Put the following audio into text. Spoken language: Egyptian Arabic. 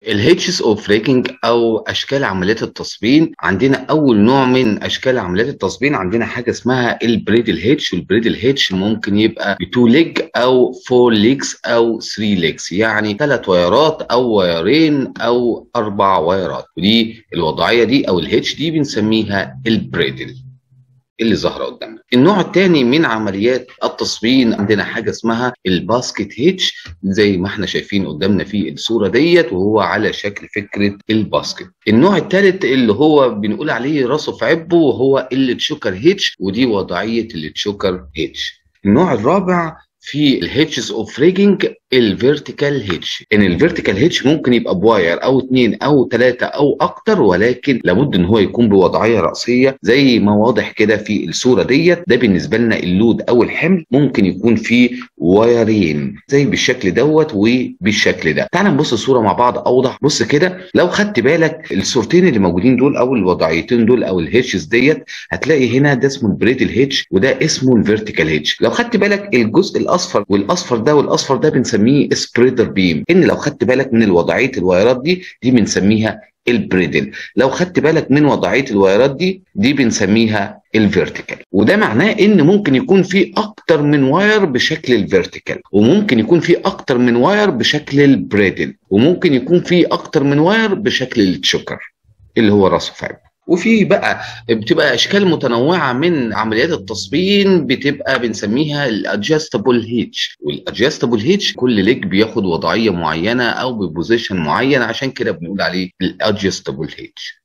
الهيتشز اوف ريكنج او اشكال عمليات التصبين عندنا اول نوع من اشكال عمليات التصبين عندنا حاجه اسمها البريدل هيتش والبريدل هيتش ممكن يبقى بتو ليج او فور ليجز او ثري ليجز يعني ثلاث وايرات او وايرين او اربع وايرات ودي الوضعيه دي او الهيتش دي بنسميها البريدل اللي ظاهره قدامنا. النوع الثاني من عمليات التصبين عندنا حاجه اسمها الباسكت هيتش زي ما احنا شايفين قدامنا في الصوره ديت وهو على شكل فكره الباسكت. النوع الثالث اللي هو بنقول عليه راسه في عبه وهو التشوكر هيتش ودي وضعيه التشوكر هيتش. النوع الرابع في الهيتشز اوف ريجنج الفيرتيكال هيتش ان الفيرتيكال هيتش ممكن يبقى بواير او اثنين او ثلاثه او اكتر ولكن لابد ان هو يكون بوضعيه راسيه زي ما واضح كده في الصوره ديت ده بالنسبه لنا اللود او الحمل ممكن يكون فيه وايرين زي بالشكل دوت وبالشكل ده تعال نبص الصوره مع بعض اوضح بص كده لو خدت بالك الصورتين اللي موجودين دول او الوضعيتين دول او الهيتشز ديت هتلاقي هنا ده اسمه البريدل هيتش وده اسمه الفيرتيكال هيتش لو خدت بالك الجزء الاصفر والاصفر ده والاصفر ده بنسميه سبريدر بيم ان لو خدت بالك من وضعيه الوايرات دي دي بنسميها البريدل لو خدت بالك من وضعيه الوايرات دي دي بنسميها الفيرتيكال وده معناه ان ممكن يكون في اكتر من واير بشكل الفيرتيكال وممكن يكون في اكتر من واير بشكل البريدل وممكن يكون في اكتر من واير بشكل التشوكر اللي هو راسه فعلا وفي بقى بتبقى اشكال متنوعه من عمليات التصبين بتبقى بنسميها الادجستبل هيتش والادجستبل هيتش كل ليج بياخد وضعيه معينه او ببوزيشن معين عشان كده بنقول عليه الادجستبل هيتش